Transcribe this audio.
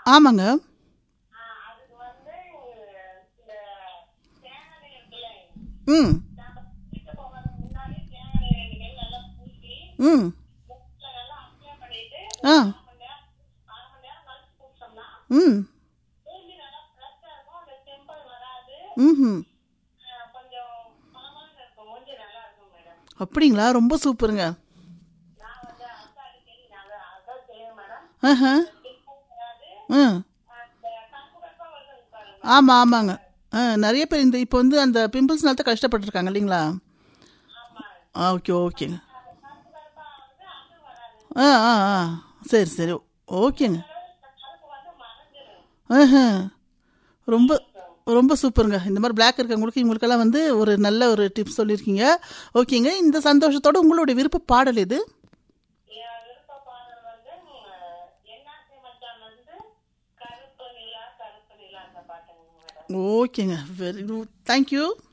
ஆமாங்க ஆ, அதுக்கு வந்து இந்த தேங்காய் இருக்குல்ல ம் நம்ம வீட்டு போகிறதுக்கு முன்னாடி தேங்காய் ரெண்டு கை நல்லா பூசி ம் முட்டில் நல்லா அப்ளை பண்ணிட்டு ஆ அரை மணி நேரம் அரை மணி நேரம் கழிச்சு பூசோம்னா ம் மூஞ்சி நல்லா ஃப்ரெஷ்ஷாக இருக்கும் அந்த செம்பல் வராது ம் ஆ, கொஞ்சம் பலமாக இருக்கும் மூஞ்சி நல்லா இருக்கும் மேடம் அப்படிங்களா ரொம்ப சூப்பருங்க நான் வந்து அக்கா அடிக்கடி நாங்கள் அதான் செய்வோம் மேடம் ஆஹா பிம்பிள் வராது ஆ அந்த கருப்பு கருப்பாக வருது பாருங்க ஆமாம் ஆமாங்க ஆ நிறைய பேர் இந்த இப்போ வந்து அந்த பிம்பிள்ஸ்னால தான் கஷ்டப்பட்டுருக்காங்க இல்லைங்களா ஆ ஓகே ஓகேங்க கருப்பு கருப்பாக வந்து அது வராது ஆ ஆ ஆ சரி சரி ஓகேங்க கருப்பு வந்து மறைஞ்சிடும் ஆஹா ரொம்ப ரொம்ப சூப்பருங்க இந்த மாதிரி பிளாக் இருக்கவங்களுக்கு இவங்களுக்கெல்லாம் வந்து ஒரு நல்ல ஒரு டிப்ஸ் சொல்லியிருக்கீங்க ஓகேங்க இந்த சந்தோஷத்தோட உங்களுடைய விருப்ப பாடல் இது என் விருப்ப பாடல் வந்து என்னாசி மச்சான் வந்து கருப்பு நிலா கருப்பு நிலா அந்த பாட்டுங்க மேடம் ஓகேங்க வெரி தேங்க்யூ